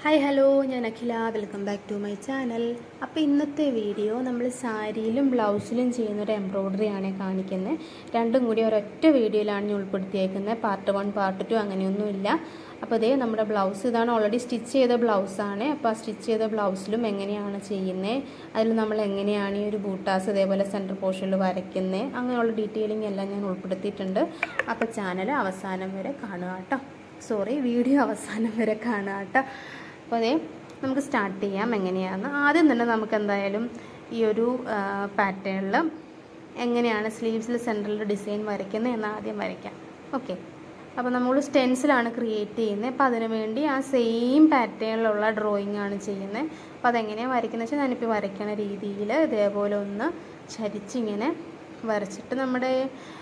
hi hello ഞാൻ Akhila welcome back to my channel അപ്പോൾ ഇന്നത്തെ വീഡിയോ നമ്മൾ സാരിയിലും ബ്ലൗസിലും ചെയ്യുന്ന ഒരു എംബ്രോയ്ഡറി ആണ് കാണിക്കുന്നത് രണ്ടും കൂടി ഒരൊറ്റ വീഡിയോയിലാണ് ഞാൻ ഉൾപ്പെടുത്തിയേക്കുന്നത് പാർട്ട് വൺ പാർട്ട് ടു അങ്ങനെയൊന്നുമില്ല അപ്പോൾ ഇതേ നമ്മുടെ ബ്ലൗസ് ഇതാണ് ഓൾറെഡി സ്റ്റിച്ച് ചെയ്ത ബ്ലൗസാണ് അപ്പോൾ ആ സ്റ്റിച്ച് ചെയ്ത ബ്ലൗസിലും എങ്ങനെയാണ് ചെയ്യുന്നത് അതിൽ നമ്മൾ എങ്ങനെയാണ് ഈ ഒരു ബൂട്ടാസ് ഇതേപോലെ സെൻറ്റർ പോർഷനിൽ വരയ്ക്കുന്നത് അങ്ങനെയുള്ള ഡീറ്റെയിലിംഗ് എല്ലാം ഞാൻ ഉൾപ്പെടുത്തിയിട്ടുണ്ട് അപ്പോൾ ചാനൽ അവസാനം വരെ കാണുക കേട്ടോ സോറി വീഡിയോ അവസാനം വരെ കാണുക കേട്ടോ അപ്പോൾ അതേ നമുക്ക് സ്റ്റാർട്ട് ചെയ്യാം എങ്ങനെയാണെന്ന് ആദ്യം തന്നെ നമുക്ക് എന്തായാലും ഈ ഒരു പാറ്റേണിൽ എങ്ങനെയാണ് സ്ലീവ്സിൽ സെൻറ്ററിൽ ഡിസൈൻ വരയ്ക്കുന്നത് എന്ന് ആദ്യം വരയ്ക്കാം ഓക്കെ അപ്പോൾ നമ്മൾ സ്റ്റെൻസിലാണ് ക്രിയേറ്റ് ചെയ്യുന്നത് അപ്പോൾ അതിനു വേണ്ടി ആ സെയിം പാറ്റേണിലുള്ള ഡ്രോയിങ് ആണ് ചെയ്യുന്നത് അപ്പോൾ അതെങ്ങനെയാണ് വരയ്ക്കുന്നത് വെച്ചാൽ ഞാനിപ്പോൾ വരയ്ക്കണ രീതിയിൽ ഇതേപോലെ ഒന്ന് ചരിച്ചിങ്ങനെ വരച്ചിട്ട് നമ്മുടെ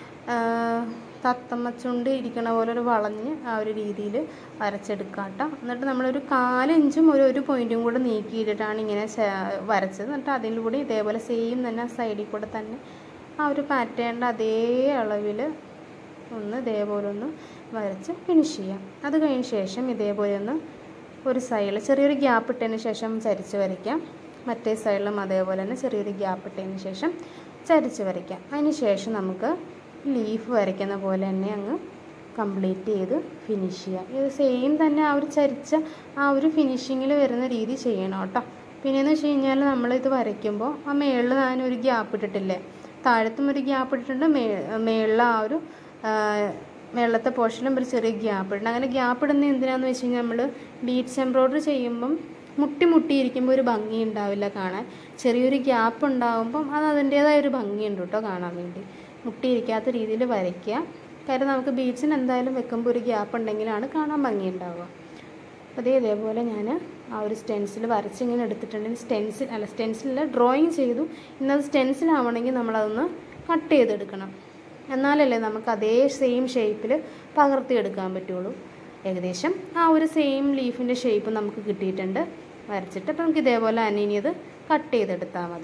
തത്തമ്മച്ചുണ്ട് ഇരിക്കണ പോലെ ഒരു വളഞ്ഞ് ആ ഒരു രീതിയിൽ വരച്ചെടുക്കുക കേട്ടോ എന്നിട്ട് നമ്മളൊരു കാലിഞ്ചും ഒരു ഒരു പോയിൻറ്റും കൂടെ നീക്കിയിട്ടിട്ടാണ് ഇങ്ങനെ വരച്ചത് എന്നിട്ട് അതിലൂടെ ഇതേപോലെ സെയിം തന്നെ സൈഡിൽ കൂടെ തന്നെ ആ ഒരു പാറ്റേണിൻ്റെ അതേ അളവിൽ ഒന്ന് ഇതേപോലെ ഒന്ന് വരച്ച് ഫിനിഷ് ചെയ്യാം അത് കഴിഞ്ഞ ശേഷം ഇതേപോലെ ഒന്ന് ഒരു സൈഡിൽ ചെറിയൊരു ഗ്യാപ്പ് ഇട്ടതിന് ശേഷം ചരിച്ച് വരയ്ക്കാം മറ്റേ സൈഡിലും അതേപോലെ തന്നെ ചെറിയൊരു ഗ്യാപ്പ് ഇട്ടതിന് ശേഷം ചരിച്ച് വരയ്ക്കാം അതിന് ശേഷം നമുക്ക് ലീഫ് വരയ്ക്കുന്ന പോലെ തന്നെ അങ്ങ് കംപ്ലീറ്റ് ചെയ്ത് ഫിനിഷ് ചെയ്യാം ഇത് സെയിം തന്നെ ആ ഒരു ചരിച്ച ആ ഒരു ഫിനിഷിങ്ങിൽ വരുന്ന രീതി ചെയ്യണം കേട്ടോ പിന്നെയെന്ന് വെച്ച് കഴിഞ്ഞാൽ നമ്മളിത് വരയ്ക്കുമ്പോൾ ആ മേളിൽ ഞാനൊരു ഗ്യാപ്പ് ഇട്ടിട്ടില്ലേ താഴത്തും ഒരു ഗ്യാപ്പ് ഇട്ടിട്ടുണ്ട് മേ മേളിൽ ആ ഒരു മേളത്തെ പോർഷനിലും ഒരു ചെറിയ ഗ്യാപ്പ് ഇടുന്നുണ്ട് അങ്ങനെ ഗ്യാപ്പ് ഇടുന്നത് എന്തിനാന്ന് വെച്ച് കഴിഞ്ഞാൽ നമ്മൾ ബീഡ്സ് എംബ്രോയ്ഡറി ചെയ്യുമ്പം മുട്ടി മുട്ടിയിരിക്കുമ്പോൾ ഒരു ഭംഗി ഉണ്ടാവില്ല കാണാൻ ചെറിയൊരു ഗ്യാപ്പ് ഉണ്ടാകുമ്പം അത് അതിൻ്റേതായ ഒരു ഭംഗിയുണ്ട് കേട്ടോ കാണാൻ വേണ്ടി മുട്ടിയിരിക്കാത്ത രീതിയിൽ വരയ്ക്കുക കാര്യം നമുക്ക് ബീഡ്സിന് എന്തായാലും വെക്കുമ്പോൾ ഒരു ഗ്യാപ്പ് ഉണ്ടെങ്കിലാണ് കാണാൻ ഭംഗി ഉണ്ടാവുക അപ്പോൾ അതേ ഇതേപോലെ ഞാൻ ആ ഒരു സ്റ്റെൻസിൽ വരച്ചിങ്ങനെ എടുത്തിട്ടുണ്ടെങ്കിൽ സ്റ്റെൻസിൽ അല്ല സ്റ്റെൻസിലല്ല ഡ്രോയിങ് ചെയ്തു ഇന്നത് സ്റ്റെൻസിലാവണമെങ്കിൽ നമ്മളതൊന്ന് കട്ട് ചെയ്തെടുക്കണം എന്നാലല്ലേ നമുക്ക് അതേ സെയിം ഷേപ്പിൽ പകർത്തിയെടുക്കാൻ പറ്റുള്ളൂ ഏകദേശം ആ ഒരു സെയിം ലീഫിൻ്റെ ഷേപ്പ് നമുക്ക് കിട്ടിയിട്ടുണ്ട് വരച്ചിട്ട് അപ്പോൾ നമുക്ക് ഇതേപോലെ തന്നെ ഇനി അത് കട്ട് ചെയ്തെടുത്താൽ മതി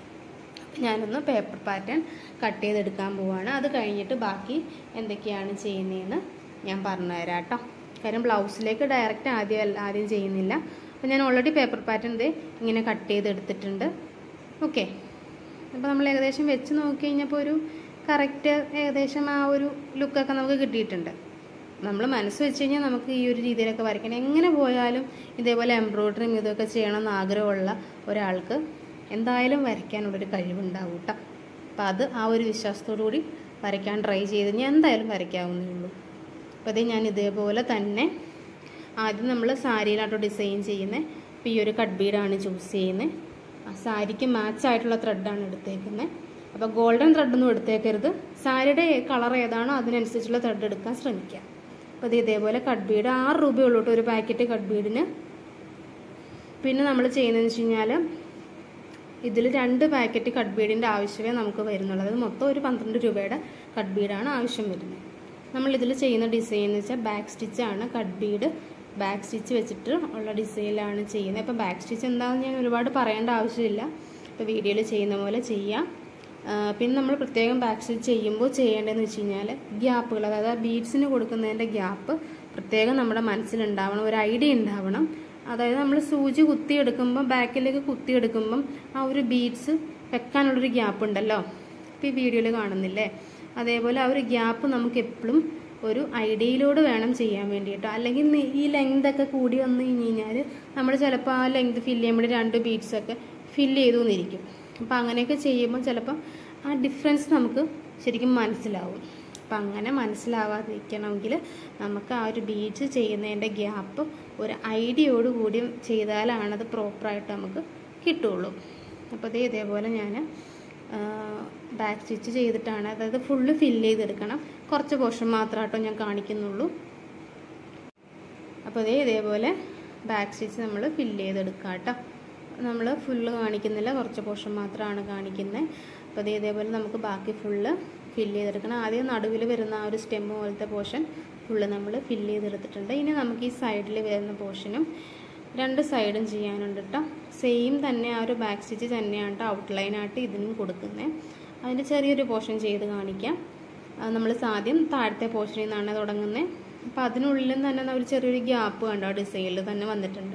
ഞാനൊന്ന് പേപ്പർ പാറ്റേൺ കട്ട് ചെയ്തെടുക്കാൻ പോവാണ് അത് കഴിഞ്ഞിട്ട് ബാക്കി എന്തൊക്കെയാണ് ചെയ്യുന്നതെന്ന് ഞാൻ പറഞ്ഞുതരാം കേട്ടോ കാര്യം ബ്ലൗസിലേക്ക് ഡയറക്റ്റ് ആദ്യം ആദ്യം ചെയ്യുന്നില്ല അപ്പോൾ ഞാൻ ഓൾറെഡി പേപ്പർ പാറ്റേൺ ഇത് ഇങ്ങനെ കട്ട് ചെയ്തെടുത്തിട്ടുണ്ട് ഓക്കെ അപ്പോൾ നമ്മൾ ഏകദേശം വെച്ച് നോക്കി കഴിഞ്ഞപ്പോൾ ഒരു കറക്റ്റ് ഏകദേശം ആ ഒരു ലുക്കൊക്കെ നമുക്ക് കിട്ടിയിട്ടുണ്ട് നമ്മൾ മനസ്സ് വെച്ച് കഴിഞ്ഞാൽ നമുക്ക് ഈ ഒരു രീതിയിലൊക്കെ വരയ്ക്കണം എങ്ങനെ പോയാലും ഇതേപോലെ എംബ്രോയ്ഡറിയും ഇതൊക്കെ ചെയ്യണമെന്ന് ആഗ്രഹമുള്ള ഒരാൾക്ക് എന്തായാലും വരയ്ക്കാനുള്ളൊരു കഴിവുണ്ടാവും കേട്ടോ അപ്പം അത് ആ ഒരു വിശ്വാസത്തോടു കൂടി വരയ്ക്കാൻ ട്രൈ ചെയ്ത് ഞാൻ എന്തായാലും വരയ്ക്കാവുന്നേ ഉള്ളൂ അപ്പോൾ അത് ഞാൻ ഇതേപോലെ തന്നെ ആദ്യം നമ്മൾ സാരിയിലാട്ടോ ഡിസൈൻ ചെയ്യുന്നത് അപ്പോൾ ഈ ഒരു കട്ട് ബീഡാണ് ചൂസ് ചെയ്യുന്നത് ആ സാരിക്ക് മാച്ച് ആയിട്ടുള്ള ത്രെഡാണ് എടുത്തേക്കുന്നത് അപ്പോൾ ഗോൾഡൻ ത്രെഡൊന്നും എടുത്തേക്കരുത് സാരിയുടെ കളർ ഏതാണോ അതിനനുസരിച്ചുള്ള ത്രെഡ് എടുക്കാൻ ശ്രമിക്കുക അപ്പോൾ ഇത് ഇതേപോലെ കട്ട് ബീഡ് ആറ് രൂപയുള്ളൂ കേട്ടോ ഒരു പാക്കറ്റ് കട്ട് ബീഡിന് പിന്നെ നമ്മൾ ചെയ്യുന്നതെന്ന് വെച്ച് കഴിഞ്ഞാൽ ഇതിൽ രണ്ട് പാക്കറ്റ് കട്ട് ബീഡിൻ്റെ ആവശ്യമേ നമുക്ക് വരുന്നുള്ളൂ അതായത് മൊത്തം ഒരു പന്ത്രണ്ട് രൂപയുടെ കട്ട് ബീഡാണ് ആവശ്യം വരുന്നത് നമ്മൾ ഇതിൽ ചെയ്യുന്ന ഡിസൈൻ എന്ന് വെച്ചാൽ ബാക്ക് സ്റ്റിച്ചാണ് കട്ട് ബീഡ് ബാക്ക് സ്റ്റിച്ച് വെച്ചിട്ട് ഉള്ള ഡിസൈനിലാണ് ചെയ്യുന്നത് അപ്പോൾ ബാക്ക് സ്റ്റിച്ച് എന്താണെന്ന് ഞാൻ ഒരുപാട് പറയേണ്ട ആവശ്യമില്ല ഇപ്പോൾ വീഡിയോയിൽ ചെയ്യുന്ന പോലെ ചെയ്യാം പിന്നെ നമ്മൾ പ്രത്യേകം ബാക്ക് സ്റ്റിച്ച് ചെയ്യുമ്പോൾ ചെയ്യേണ്ടതെന്ന് വെച്ച് കഴിഞ്ഞാൽ ഗ്യാപ്പുകൾ അതായത് ബീഡ്സിന് കൊടുക്കുന്നതിൻ്റെ ഗ്യാപ്പ് പ്രത്യേകം നമ്മുടെ മനസ്സിലുണ്ടാവണം ഒരു ഐഡിയ ഉണ്ടാവണം അതായത് നമ്മൾ സൂചി കുത്തിയെടുക്കുമ്പം ബാക്കിലേക്ക് കുത്തിയെടുക്കുമ്പം ആ ഒരു ബീഡ്സ് വെക്കാനുള്ളൊരു ഗ്യാപ്പ് ഉണ്ടല്ലോ ഇപ്പോൾ ഈ വീഡിയോയിൽ കാണുന്നില്ലേ അതേപോലെ ആ ഒരു ഗ്യാപ്പ് നമുക്ക് എപ്പോഴും ഒരു ഐഡിയയിലൂടെ വേണം ചെയ്യാൻ വേണ്ടിയിട്ട് അല്ലെങ്കിൽ ഈ ലെങ്ത് ഒക്കെ കൂടി വന്നു കഴിഞ്ഞ് കഴിഞ്ഞാൽ നമ്മൾ ചിലപ്പോൾ ആ ലെങ്ത് ഫില്ല് ചെയ്യുമ്പോൾ രണ്ട് ബീഡ്സൊക്കെ ഫില്ല് ചെയ്തു എന്നിരിക്കും അപ്പം അങ്ങനെയൊക്കെ ചെയ്യുമ്പോൾ ചിലപ്പം ആ ഡിഫറൻസ് നമുക്ക് ശരിക്കും മനസ്സിലാവും അപ്പം അങ്ങനെ മനസ്സിലാവാതിരിക്കണമെങ്കിൽ നമുക്ക് ആ ഒരു ബീഡ്സ് ചെയ്യുന്നതിൻ്റെ ഗ്യാപ്പ് ഒരു ഐഡിയയോട് കൂടി ചെയ്താലാണത് പ്രോപ്പറായിട്ട് നമുക്ക് കിട്ടുള്ളൂ അപ്പോൾ അതേ ഇതേപോലെ ഞാൻ ബാക്ക് സ്റ്റിച്ച് ചെയ്തിട്ടാണ് അതായത് ഫുള്ള് ഫില്ല് ചെയ്തെടുക്കണം കുറച്ച് പോർഷൻ മാത്രമായിട്ടോ ഞാൻ കാണിക്കുന്നുള്ളൂ അപ്പോൾ അതേ ഇതേപോലെ ബാക്ക് സ്റ്റിച്ച് നമ്മൾ ഫില്ല് ചെയ്തെടുക്കാം കേട്ടോ നമ്മൾ ഫുള്ള് കാണിക്കുന്നില്ല കുറച്ച് പോർഷൻ മാത്രമാണ് കാണിക്കുന്നത് അപ്പോൾ അതേ ഇതേപോലെ നമുക്ക് ബാക്കി ഫുള്ള് ഫില്ല് ചെയ്തെടുക്കണം ആദ്യം നടുവിൽ വരുന്ന ആ ഒരു സ്റ്റെം പോലത്തെ പോർഷൻ ഫുള്ള് നമ്മൾ ഫില്ല് ചെയ്തെടുത്തിട്ടുണ്ട് ഇനി നമുക്ക് ഈ സൈഡിൽ വരുന്ന പോർഷനും രണ്ട് സൈഡും ചെയ്യാനുണ്ട് കേട്ടോ സെയിം തന്നെ ആ ഒരു ബാക്ക് സ്റ്റിച്ച് തന്നെയാണ് കേട്ടോ ഔട്ട്ലൈനായിട്ട് ഇതിനും കൊടുക്കുന്നത് അതിൻ്റെ ചെറിയൊരു പോർഷൻ ചെയ്ത് കാണിക്കാം നമ്മൾ ആദ്യം താഴത്തെ പോർഷനിൽ നിന്നാണ് തുടങ്ങുന്നത് അപ്പോൾ അതിനുള്ളിൽ തന്നെ ഒരു ചെറിയൊരു ഗ്യാപ്പ് കണ്ടോ ഡിസൈനിൽ തന്നെ വന്നിട്ടുണ്ട്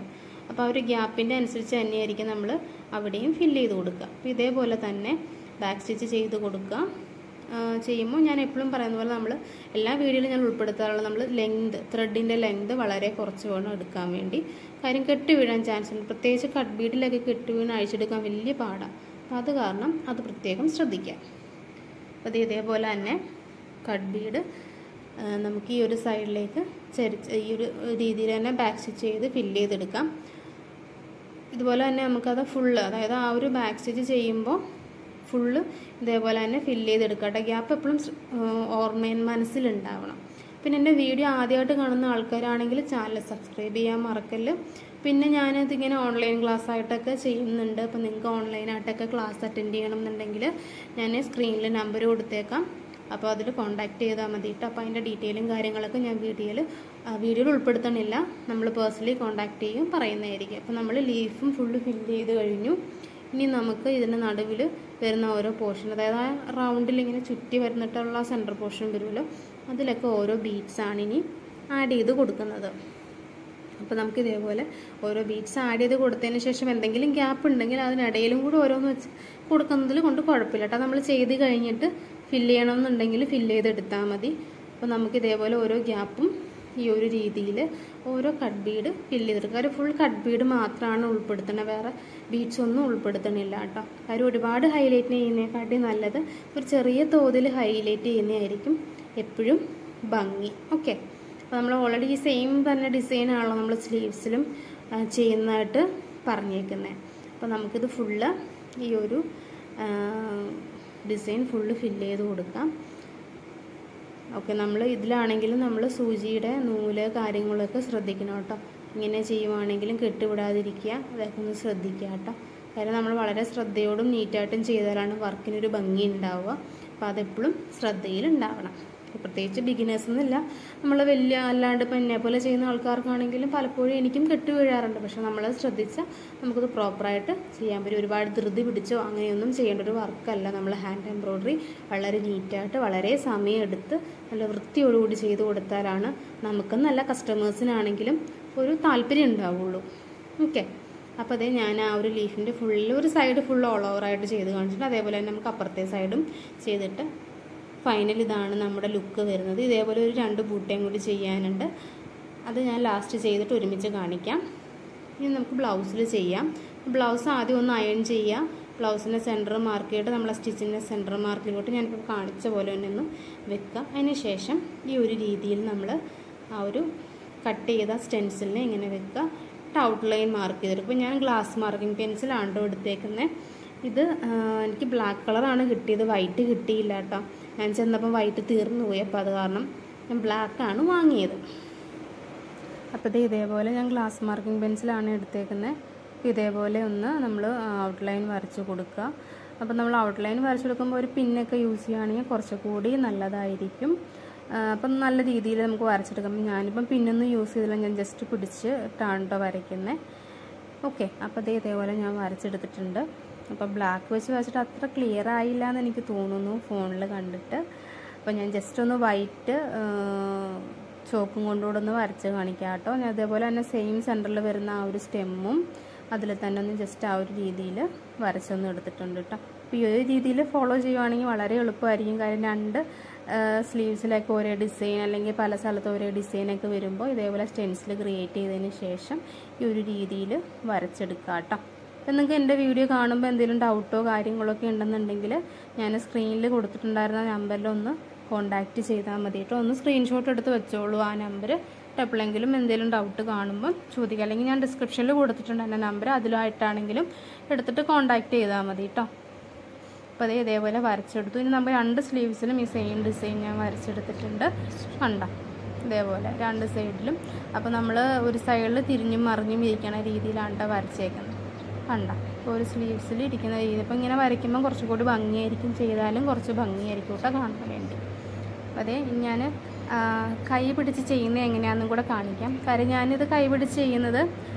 അപ്പോൾ ആ ഒരു ഗ്യാപ്പിൻ്റെ അനുസരിച്ച് തന്നെയായിരിക്കും നമ്മൾ അവിടെയും ഫില്ല് ചെയ്ത് കൊടുക്കുക അപ്പോൾ ഇതേപോലെ തന്നെ ബാക്ക് സ്റ്റിച്ച് ചെയ്ത് കൊടുക്കുക ആ, ചെയ്യുമ്പോൾ ഞാൻ എപ്പോഴും പറയുന്ന പോലെ നമ്മൾ എല്ലാ വീഡിയോയിലും ഞാൻ ഉൾപ്പെടുത്താറുള്ളത് നമ്മൾ ലെങ്ത് ത്രെഡിൻ്റെ ലെങ്ത് വളരെ കുറച്ച് വേണം എടുക്കാൻ വേണ്ടി കാര്യം കെട്ടി വീഴാൻ ചാൻസ് ഉണ്ട് പ്രത്യേകിച്ച് കട്ട് ബീഡിലൊക്കെ കെട്ടി വീണ് അഴിച്ചെടുക്കാൻ വലിയ പാടാണ് അപ്പോൾ അത് കാരണം അത് പ്രത്യേകം ശ്രദ്ധിക്കാം അപ്പോൾ ഇത് ഇതേപോലെ തന്നെ കട്ട് ബീഡ് നമുക്ക് ഈ ഒരു സൈഡിലേക്ക് ചരിച്ച് ഈ ഒരു രീതിയിൽ തന്നെ ബാക്ക് സ്റ്റിച്ച് ചെയ്ത് ഫില്ല് ചെയ്തെടുക്കാം ഇതുപോലെ തന്നെ നമുക്കത് ഫുള്ള് അതായത് ആ ഒരു ബാക്ക് സ്റ്റിച്ച് ചെയ്യുമ്പോൾ ഫുള്ള് ഇതേപോലെ തന്നെ ഫില്ല് ചെയ്തെടുക്കട്ടെ ഗ്യാപ്പ് എപ്പോഴും ഓർമ്മ മനസ്സിലുണ്ടാവണം പിന്നെ എൻ്റെ വീഡിയോ ആദ്യമായിട്ട് കാണുന്ന ആൾക്കാരാണെങ്കിൽ ചാനൽ സബ്സ്ക്രൈബ് ചെയ്യാൻ മറക്കല്ല് പിന്നെ ഞാനതിങ്ങനെ ഓൺലൈൻ ക്ലാസ് ആയിട്ടൊക്കെ ചെയ്യുന്നുണ്ട് അപ്പോൾ നിങ്ങൾക്ക് ഓൺലൈനായിട്ടൊക്കെ ക്ലാസ് അറ്റൻഡ് ചെയ്യണം എന്നുണ്ടെങ്കിൽ ഞാൻ സ്ക്രീനിൽ നമ്പർ കൊടുത്തേക്കാം അപ്പോൾ അതിൽ കോൺടാക്ട് ചെയ്താൽ മതി കേട്ടോ അപ്പോൾ അതിൻ്റെ ഡീറ്റെയിലും കാര്യങ്ങളൊക്കെ ഞാൻ വീഡിയോയിൽ വീഡിയോയിൽ ഉൾപ്പെടുത്തണില്ല നമ്മൾ പേഴ്സണലി കോൺടാക്ട് ചെയ്യും പറയുന്നതായിരിക്കും അപ്പോൾ നമ്മൾ ലീഫും ഫുള്ള് ഫില്ല് ചെയ്ത് കഴിഞ്ഞു ഇനി നമുക്ക് ഇതിൻ്റെ നടുവിൽ വരുന്ന ഓരോ പോർഷൻ അതായത് ആ റൗണ്ടിൽ ഇങ്ങനെ ചുറ്റി വരുന്നിട്ടുള്ള സെൻറ്റർ പോർഷൻ വരുമല്ലോ അതിലൊക്കെ ഓരോ ബീഡ്സ് ആണ് ഇനി ആഡ് ചെയ്ത് കൊടുക്കുന്നത് അപ്പോൾ നമുക്ക് ഇതേപോലെ ഓരോ ബീഡ്സ് ആഡ് ചെയ്ത് കൊടുത്തതിന് ശേഷം എന്തെങ്കിലും ഗ്യാപ്പ് ഉണ്ടെങ്കിൽ അതിനിടയിലും കൂടി ഓരോന്ന് വെച്ച് കൊടുക്കുന്നതിൽ കൊണ്ട് കുഴപ്പമില്ല കേട്ടോ നമ്മൾ ചെയ്ത് കഴിഞ്ഞിട്ട് ഫില്ല് ചെയ്യണമെന്നുണ്ടെങ്കിൽ ഫില്ല് ചെയ്തെടുത്താൽ മതി അപ്പോൾ നമുക്ക് ഇതേപോലെ ഓരോ ഗ്യാപ്പും ഈ ഒരു രീതിയിൽ ഓരോ കട്ട് ബീഡ് ഫില്ല് ചെയ്തെടുക്കുക ഒരു ഫുൾ കട്ട് ബീഡ് മാത്രമാണ് ഉൾപ്പെടുത്തുന്നത് വേറെ ബീഡ്സ് ഒന്നും ഉൾപ്പെടുത്തണില്ല കേട്ടോ കാര്യം ഒരുപാട് ഹൈലൈറ്റ് ചെയ്യുന്നതിനെക്കാട്ടി നല്ലത് ഒരു ചെറിയ തോതിൽ ഹൈലൈറ്റ് ചെയ്യുന്നതായിരിക്കും എപ്പോഴും ഭംഗി ഓക്കെ അപ്പോൾ നമ്മൾ ഓൾറെഡി ഈ സെയിം തന്നെ ഡിസൈനാണല്ലോ നമ്മൾ സ്ലീവ്സിലും ചെയ്യുന്നതായിട്ട് പറഞ്ഞേക്കുന്നത് അപ്പോൾ നമുക്കിത് ഫുള്ള് ഈ ഒരു ഡിസൈൻ ഫുള്ള് ഫില്ല് ചെയ്ത് കൊടുക്കാം ഓക്കെ നമ്മൾ ഇതിലാണെങ്കിലും നമ്മൾ സൂചിയുടെ നൂല് കാര്യങ്ങളൊക്കെ ശ്രദ്ധിക്കണം കേട്ടോ ഇങ്ങനെ ചെയ്യുവാണെങ്കിലും കെട്ടുവിടാതിരിക്കുക അതൊക്കെ ഒന്ന് ശ്രദ്ധിക്കുക കേട്ടോ കാര്യം നമ്മൾ വളരെ ശ്രദ്ധയോടും നീറ്റായിട്ടും ചെയ്താലാണ് വർക്കിനൊരു ഭംഗി ഉണ്ടാവുക അപ്പോൾ അതെപ്പോഴും ശ്രദ്ധയിൽ ഉണ്ടാവണം പ്രത്യേകിച്ച് ബിഗിനേഴ്സ് എന്നില്ല നമ്മൾ വലിയ അല്ലാണ്ട് ഇപ്പം എന്നെ പോലെ ചെയ്യുന്ന ആൾക്കാർക്കാണെങ്കിലും പലപ്പോഴും എനിക്കും കെട്ട് വീഴാറുണ്ട് പക്ഷെ നമ്മൾ ശ്രദ്ധിച്ചാൽ നമുക്കത് പ്രോപ്പറായിട്ട് ചെയ്യാൻ പറ്റും ഒരുപാട് ധൃതി പിടിച്ചോ അങ്ങനെയൊന്നും ചെയ്യേണ്ട ഒരു വർക്കല്ല നമ്മൾ ഹാൻഡ് എംബ്രോയ്ഡറി വളരെ നീറ്റായിട്ട് വളരെ സമയമെടുത്ത് നല്ല വൃത്തിയോടുകൂടി ചെയ്ത് കൊടുത്താലാണ് നമുക്കും നല്ല കസ്റ്റമേഴ്സിനാണെങ്കിലും ഒരു താല്പര്യം ഉണ്ടാവുള്ളൂ ഓക്കെ അപ്പോൾ അതേ ഞാൻ ആ ഒരു ലീഫിൻ്റെ ഫുള്ള് ഒരു സൈഡ് ഫുൾ ഓൾ ഓവറായിട്ട് ചെയ്ത് കാണിച്ചിട്ട് അതേപോലെ തന്നെ നമുക്ക് അപ്പുറത്തെ സൈഡും ചെയ്തിട്ട് ഫൈനൽ ഇതാണ് നമ്മുടെ ലുക്ക് വരുന്നത് ഇതേപോലെ ഒരു രണ്ട് ബൂട്ടയും കൂടി ചെയ്യാനുണ്ട് അത് ഞാൻ ലാസ്റ്റ് ചെയ്തിട്ട് ഒരുമിച്ച് കാണിക്കാം ഇനി നമുക്ക് ബ്ലൗസിൽ ചെയ്യാം ബ്ലൗസ് ആദ്യം ഒന്ന് അയൺ ചെയ്യാം ബ്ലൗസിൻ്റെ സെൻറ്റർ മാർക്ക് ചെയ്തിട്ട് നമ്മളെ സ്റ്റിച്ചിൻ്റെ സെൻറ്റർ മാർക്കിലോട്ട് ഞാനിപ്പോൾ കാണിച്ച പോലെ തന്നെ ഒന്ന് വെക്കുക അതിന് ശേഷം ഈ ഒരു രീതിയിൽ നമ്മൾ ആ ഒരു കട്ട് ചെയ്ത സ്റ്റെൻസിലിനെ ഇങ്ങനെ വെക്കുക ഔട്ട്ലൈൻ മാർക്ക് ചെയ്തെടുക്കും ഇപ്പോൾ ഞാൻ ഗ്ലാസ് മാർക്കിംഗ് പെൻസിലാണ് എടുത്തേക്കുന്നത് ഇത് എനിക്ക് ബ്ലാക്ക് കളറാണ് കിട്ടിയത് വൈറ്റ് കിട്ടിയില്ല കേട്ടോ ഞാൻ ചെന്നപ്പം വൈറ്റ് തീർന്നു പോയി അപ്പോൾ അത് കാരണം ഞാൻ ബ്ലാക്കാണ് വാങ്ങിയത് അപ്പോൾ ഇത് ഇതേപോലെ ഞാൻ ഗ്ലാസ് മാർക്കിംഗ് പെൻസിലാണ് എടുത്തേക്കുന്നത് ഇതേപോലെ ഒന്ന് നമ്മൾ ഔട്ട്ലൈൻ വരച്ച് കൊടുക്കുക അപ്പോൾ നമ്മൾ ഔട്ട്ലൈൻ വരച്ച് കൊടുക്കുമ്പോൾ ഒരു പിന്നൊക്കെ യൂസ് ചെയ്യുകയാണെങ്കിൽ കുറച്ചുകൂടി നല്ലതായിരിക്കും അപ്പം നല്ല രീതിയിൽ നമുക്ക് വരച്ചെടുക്കാം ഞാനിപ്പം പിന്നൊന്നും യൂസ് ചെയ്തില്ല ഞാൻ ജസ്റ്റ് പിടിച്ച് ഇട്ടാണ് വരയ്ക്കുന്നത് ഓക്കെ അപ്പോൾ ഇത് ഇതേപോലെ ഞാൻ വരച്ചെടുത്തിട്ടുണ്ട് അപ്പോൾ ബ്ലാക്ക് വെച്ച് വരച്ചിട്ട് അത്ര ക്ലിയർ ആയില്ല എന്ന് എനിക്ക് തോന്നുന്നു ഫോണിൽ കണ്ടിട്ട് അപ്പോൾ ഞാൻ ജസ്റ്റ് ഒന്ന് വൈറ്റ് ചോപ്പും കൊണ്ടുകൂടെ ഒന്ന് വരച്ച് കാണിക്കാം കേട്ടോ ഞാൻ അതേപോലെ തന്നെ സെയിം സെൻറ്ററിൽ വരുന്ന ആ ഒരു സ്റ്റെമ്മും അതിൽ തന്നെ ഒന്ന് ജസ്റ്റ് ആ ഒരു രീതിയിൽ വരച്ചൊന്ന് എടുത്തിട്ടുണ്ട് കേട്ടോ അപ്പോൾ ഈ ഒരു രീതിയിൽ ഫോളോ ചെയ്യുവാണെങ്കിൽ വളരെ എളുപ്പമായിരിക്കും കാര്യം രണ്ട് സ്ലീവ്സിലൊക്കെ ഒരേ ഡിസൈൻ അല്ലെങ്കിൽ പല സ്ഥലത്ത് ഒരേ ഡിസൈനൊക്കെ വരുമ്പോൾ ഇതേപോലെ സ്റ്റെൻസിൽ ക്രിയേറ്റ് ചെയ്തതിന് ശേഷം ഈ ഒരു രീതിയിൽ വരച്ചെടുക്കുക കേട്ടോ അപ്പം നിങ്ങൾക്ക് എൻ്റെ വീഡിയോ കാണുമ്പോൾ എന്തെങ്കിലും ഡൗട്ടോ കാര്യങ്ങളൊക്കെ ഉണ്ടെന്നുണ്ടെങ്കിൽ ഞാൻ സ്ക്രീനിൽ കൊടുത്തിട്ടുണ്ടായിരുന്ന നമ്പറിൽ ഒന്ന് കോൺടാക്റ്റ് ചെയ്താൽ മതി കേട്ടോ ഒന്ന് സ്ക്രീൻഷോട്ട് എടുത്ത് വെച്ചോളൂ ആ നമ്പർ എപ്പോഴെങ്കിലും എന്തെങ്കിലും ഡൗട്ട് കാണുമ്പോൾ ചോദിക്കുക അല്ലെങ്കിൽ ഞാൻ ഡിസ്ക്രിപ്ഷനിൽ കൊടുത്തിട്ടുണ്ട് എൻ്റെ നമ്പർ അതിലായിട്ടാണെങ്കിലും എടുത്തിട്ട് കോൺടാക്റ്റ് ചെയ്താൽ മതി കേട്ടോ അപ്പോൾ അതേ ഇതേപോലെ വരച്ചെടുത്തു ഇനി നമ്മൾ രണ്ട് സ്ലീവ്സിലും ഈ സെയിം ഡിസൈൻ ഞാൻ വരച്ചെടുത്തിട്ടുണ്ട് കണ്ട ഇതേപോലെ രണ്ട് സൈഡിലും അപ്പോൾ നമ്മൾ ഒരു സൈഡിൽ തിരിഞ്ഞും മറിഞ്ഞും ഇരിക്കണ രീതിയിലാണ് ട്ടോ വരച്ചേക്കുന്നത് കണ്ട ഇപ്പോൾ ഒരു സ്ലീവ്സിൽ ഇരിക്കുന്ന രീതി അപ്പോൾ ഇങ്ങനെ വരയ്ക്കുമ്പോൾ കുറച്ചുകൂടി ഭംഗിയായിരിക്കും ചെയ്താലും കുറച്ച് ഭംഗിയായിരിക്കും കേട്ടോ കാണാൻ വേണ്ടി അതെ ഞാൻ കൈ പിടിച്ച് ചെയ്യുന്നത് എങ്ങനെയാണെന്നും കൂടെ കാണിക്കാം കാര്യം ഞാനിത് കൈ പിടിച്ച് ചെയ്യുന്നത്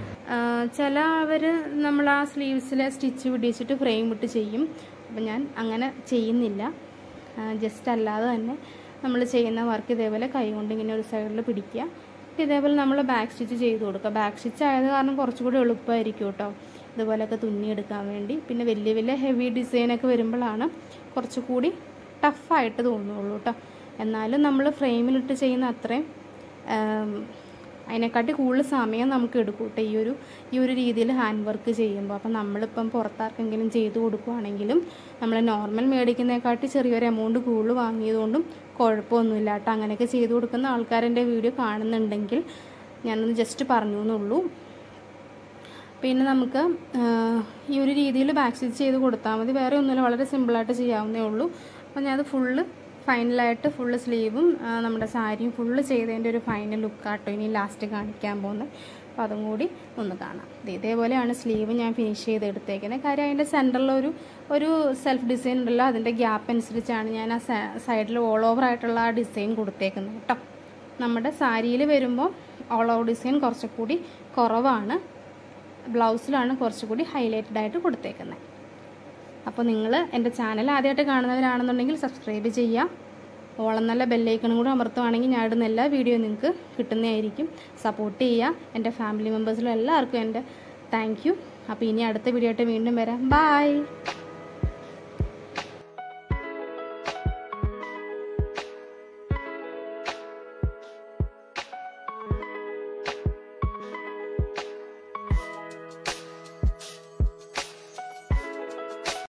ചില അവർ നമ്മൾ ആ സ്ലീവ്സിലെ സ്റ്റിച്ച് പിടിച്ചിട്ട് ഫ്രെയിം ഇട്ട് ചെയ്യും അപ്പം ഞാൻ അങ്ങനെ ചെയ്യുന്നില്ല ജസ്റ്റ് അല്ലാതെ തന്നെ നമ്മൾ ചെയ്യുന്ന വർക്ക് ഇതേപോലെ കൈ കൊണ്ട് ഇങ്ങനെ ഒരു സൈഡിൽ പിടിക്കുക ഇതേപോലെ നമ്മൾ ബാക്ക് സ്റ്റിച്ച് ചെയ്ത് കൊടുക്കുക ബാക്ക് സ്റ്റിച്ച് ആയത് കാരണം കുറച്ചുകൂടി എളുപ്പമായിരിക്കും കേട്ടോ ഇതുപോലെയൊക്കെ തുന്നിയെടുക്കാൻ വേണ്ടി പിന്നെ വലിയ വലിയ ഹെവി ഡിസൈനൊക്കെ വരുമ്പോഴാണ് കുറച്ചുകൂടി ടഫായിട്ട് തോന്നുള്ളൂ കേട്ടോ എന്നാലും നമ്മൾ ഫ്രെയിമിലിട്ട് ചെയ്യുന്ന അത്രയും ആം, അതിനെക്കാട്ടി കൂടുതൽ സമയം നമുക്ക് എടുക്കും കേട്ടോ ഈ ഒരു ഈ ഒരു രീതിയിൽ ഹാൻഡ് വർക്ക് ചെയ്യുമ്പോൾ അപ്പം നമ്മളിപ്പം പുറത്താർക്കെങ്കിലും ചെയ്ത് കൊടുക്കുവാണെങ്കിലും നമ്മൾ നോർമൽ മേടിക്കുന്നതിനെക്കാട്ടി ചെറിയൊരു എമൗണ്ട് കൂടുതൽ വാങ്ങിയതുകൊണ്ടും കുഴപ്പമൊന്നുമില്ല കേട്ടോ അങ്ങനെയൊക്കെ ചെയ്ത് കൊടുക്കുന്ന ആൾക്കാരെൻ്റെ വീഡിയോ കാണുന്നുണ്ടെങ്കിൽ ഞാനൊന്ന് ജസ്റ്റ് പറഞ്ഞു എന്നുള്ളൂ പിന്നെ നമുക്ക് ആ, ഈ ഒരു രീതിയിൽ ബാക്ക് സ്റ്റിച്ച് ചെയ്ത് കൊടുത്താൽ മതി വേറെ ഒന്നുമില്ല വളരെ സിമ്പിളായിട്ട് ചെയ്യാവുന്നേ ഉള്ളൂ അപ്പോൾ ഞാനത് ഫുള്ള് ഫൈനലായിട്ട് ഫുള്ള് സ്ലീവും ആ, നമ്മുടെ സാരിയും ഫുള്ള് ചെയ്തതിൻ്റെ ഒരു ഫൈനൽ ലുക്കാട്ടോ ഇനി ലാസ്റ്റ് കാണിക്കാൻ പോകുന്നത് അപ്പോൾ അതും കൂടി ഒന്ന് കാണാം ദേ ഇതേപോലെയാണ് സ്ലീവ് ഞാൻ ഫിനിഷ് ചെയ്ത് എടുത്തേക്കുന്നത് കാര്യം അതിൻ്റെ സെൻറ്ററിലൊരു ഒരു സെൽഫ് ഡിസൈൻ ഉണ്ടല്ലോ അതിൻ്റെ ഗ്യാപ്പ് അനുസരിച്ചാണ് ഞാൻ ആ സൈഡിൽ ഓൾ ഓവർ ആയിട്ടുള്ള ആ ഡിസൈൻ കൊടുത്തേക്കുന്നത് കേട്ടോ നമ്മുടെ സാരിയിൽ വരുമ്പോൾ ഓൾ ഓവർ ഡിസൈൻ കുറച്ചുകൂടി കുറവാണ് ബ്ലൗസിലാണ് കുറച്ചുകൂടി ഹൈലൈറ്റഡ് ആയിട്ട് കൊടുത്തേക്കുന്നത് അപ്പോൾ നിങ്ങൾ എൻ്റെ ചാനൽ ആദ്യമായിട്ട് കാണുന്നവരാണെന്നുണ്ടെങ്കിൽ സബ്സ്ക്രൈബ് ചെയ്യുക ഓളം നല്ല ബെല്ലൈക്കണും കൂടെ അമർത്തുവാണെങ്കിൽ ഞാൻ ഇടുന്ന എല്ലാ വീഡിയോ നിങ്ങൾക്ക് കിട്ടുന്നതായിരിക്കും സപ്പോർട്ട് ചെയ്യുക എൻ്റെ ഫാമിലി മെമ്പേഴ്സിലും എല്ലാവർക്കും എൻ്റെ താങ്ക് യു അപ്പോൾ ഇനി അടുത്ത വീഡിയോ ആയിട്ട് വീണ്ടും വരാം ബായ്